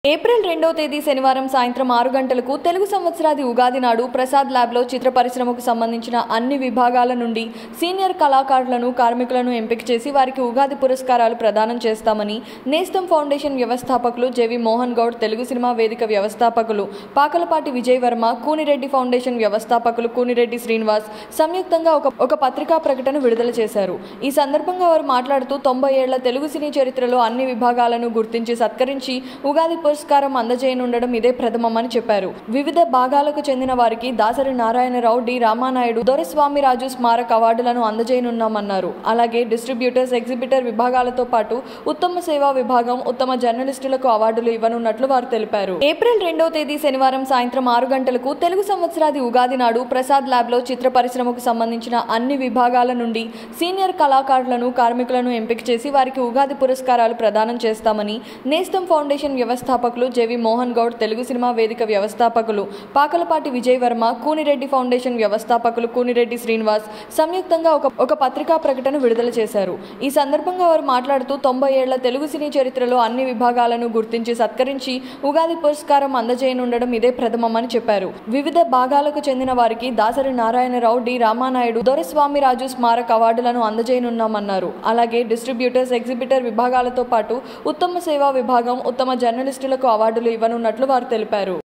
April రెండవ తేదీ శనివారం సాయంత్రం ఆరు గంటలకు తెలుగు సంవత్సరాది ఉగాది నాడు ప్రసాద్ ల్యాబ్లో చిత్ర పరిశ్రమకు సంబంధించిన అన్ని విభాగాల నుండి సీనియర్ కళాకారులను కార్మికులను ఎంపిక చేసి వారికి ఉగాది పురస్కారాలు ప్రదానం చేస్తామని నేస్తం ఫౌండేషన్ వ్యవస్థాపకులు జెవి మోహన్ గౌడ్ తెలుగు సినిమా వేదిక వ్యవస్థాపకులు పాకలపాటి విజయ్ వర్మ కూనిరెడ్డి ఫౌండేషన్ వ్యవస్థాపకులు కూనిరెడ్డి శ్రీనివాస్ సంయుక్తంగా ఒక ఒక పత్రికా ప్రకటన విడుదల చేశారు ఈ సందర్భంగా వారు మాట్లాడుతూ తొంభై ఏళ్ల తెలుగు సినీ చరిత్రలో అన్ని విభాగాలను గుర్తించి సత్కరించి ఉగాది పురస్కారం అందజేయనుండడం ఇదే ప్రథమమని చెప్పారు వివిధ భాగాలకు చెందిన వారికి దాసరి నారాయణరావు డి రామానాయుడు దొరస్వామిరాజు స్మారక అవార్డులను అందజేయనున్నామన్నారు అలాగే డిస్ట్రిబ్యూటర్స్ ఎగ్జిబిటర్ విభాగాలతో పాటు ఉత్తమ సేవా విభాగం ఉత్తమ జర్నలిస్టులకు అవార్డులు ఇవ్వనున్నట్లు వారు తెలిపారు ఏప్రిల్ రెండవ తేదీ శనివారం సాయంత్రం ఆరు గంటలకు తెలుగు సంవత్సరాది ఉగాది నాడు ప్రసాద్ ల్యాబ్లో చిత్ర పరిశ్రమకు సంబంధించిన అన్ని విభాగాల నుండి సీనియర్ కళాకారులను కార్మికులను ఎంపిక చేసి వారికి ఉగాది పురస్కారాలు ప్రదానం చేస్తామని నేస్తం ఫౌండేషన్ వ్యవస్థాపకులు జెవి మోహన్ గౌడ్ తెలుగు సినిమా వేదిక వ్యవస్థాపకులు పాకలపాటి విజయ్ వర్మ కూనిరెడ్డి ఫౌండేషన్ వ్యవస్థాపకులు కూనిరెడ్డి శ్రీనివాస్ సంయుక్తంగా ఒక ఒక పత్రికా ప్రకటన విడుదల చేశారు ఈ సందర్భంగా వారు మాట్లాడుతూ తొంభై ఏళ్ల తెలుగు సినీ చరిత్రలో అన్ని విభాగాలను గుర్తించి సత్కరించి ఉగాది పురస్కారం అందజేయనుండడం ఇదే ప్రథమమని చెప్పారు వివిధ భాగాలకు చెందిన వారికి దాసరి నారాయణరావు డి రామానాయుడు దొరస్వామిరాజు స్మారక అవార్డులను అందజేయనున్నామన్నారు అలాగే డిస్ట్రిబ్యూటర్స్ ఎగ్జిబిటర్ విభాగాలతో పాటు ఉత్తమ సేవా విభాగం ఉత్తమ జర్నలిస్టులకు అవార్డులు ఇవ్వనున్నట్లు వారు తెలిపారు